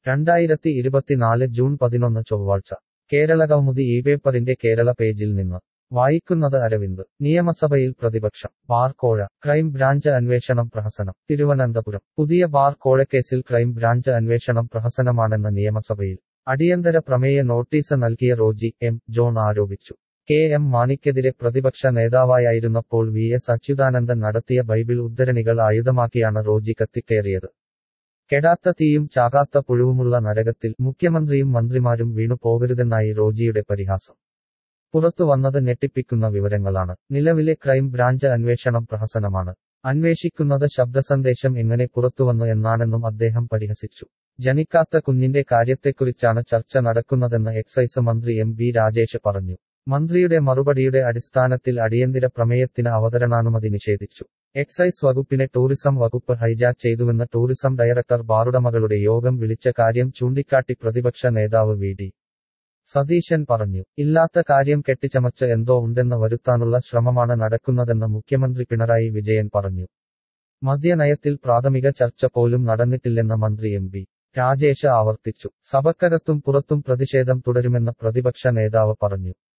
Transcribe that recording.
രണ്ടായിരത്തി ഇരുപത്തിനാല് ജൂൺ പതിനൊന്ന് ചൊവ്വാഴ്ച കേരള കൗമുദി ഈ പേപ്പറിന്റെ കേരള പേജിൽ നിന്ന് വായിക്കുന്നത് അരവിന്ദ് നിയമസഭയിൽ പ്രതിപക്ഷം ബാർ കോഴ ക്രൈം ബ്രാഞ്ച് അന്വേഷണം പ്രഹസനം തിരുവനന്തപുരം പുതിയ ബാർ കോഴക്കേസിൽ ക്രൈം ബ്രാഞ്ച് അന്വേഷണം പ്രഹസനമാണെന്ന് നിയമസഭയിൽ അടിയന്തര പ്രമേയ നോട്ടീസ് നൽകിയ റോജി എം ജോൺ ആരോപിച്ചു കെ എം മാണിക്കെതിരെ പ്രതിപക്ഷ നേതാവായിരുന്നപ്പോൾ വി എസ് അച്യുതാനന്ദൻ നടത്തിയ ബൈബിൾ ഉദ്ധരണികൾ ആയുധമാക്കിയാണ് റോജി കത്തിക്കേറിയത് കെടാത്ത തീയും ചാകാത്ത പുഴുവുമുള്ള നരകത്തിൽ മുഖ്യമന്ത്രിയും മന്ത്രിമാരും വീണു പോകരുതെന്നായി റോജിയുടെ പരിഹാസം പുറത്തു വന്നത് ഞെട്ടിപ്പിക്കുന്ന വിവരങ്ങളാണ് നിലവിലെ ക്രൈം ബ്രാഞ്ച് അന്വേഷണം പ്രഹസനമാണ് അന്വേഷിക്കുന്നത് ശബ്ദസന്ദേശം എങ്ങനെ പുറത്തുവന്നു എന്നാണെന്നും അദ്ദേഹം പരിഹസിച്ചു ജനിക്കാത്ത കുഞ്ഞിന്റെ കാര്യത്തെക്കുറിച്ചാണ് ചർച്ച നടക്കുന്നതെന്ന് എക്സൈസ് മന്ത്രി എം ബി രാജേഷ് പറഞ്ഞു മന്ത്രിയുടെ മറുപടിയുടെ അടിസ്ഥാനത്തിൽ അടിയന്തര പ്രമേയത്തിന് അവതരണാനുമതി നിഷേധിച്ചു എക്സൈസ് വകുപ്പിനെ ടൂറിസം വകുപ്പ് ഹൈജാക്ക് ചെയ്തുവെന്ന് ടൂറിസം ഡയറക്ടർ ബാറുടമകളുടെ യോഗം വിളിച്ച കാര്യം ചൂണ്ടിക്കാട്ടി പ്രതിപക്ഷ നേതാവ് വി ഡി സതീശൻ പറഞ്ഞു ഇല്ലാത്ത കാര്യം കെട്ടിച്ചമച്ച് എന്തോ ഉണ്ടെന്ന് വരുത്താനുള്ള ശ്രമമാണ് നടക്കുന്നതെന്ന് മുഖ്യമന്ത്രി പിണറായി വിജയൻ പറഞ്ഞു മദ്യനയത്തിൽ പ്രാഥമിക ചർച്ച പോലും നടന്നിട്ടില്ലെന്ന് മന്ത്രി എം പി രാജേഷ് ആവർത്തിച്ചു സഭക്കകത്തും പുറത്തും പ്രതിഷേധം തുടരുമെന്ന് പ്രതിപക്ഷ നേതാവ് പറഞ്ഞു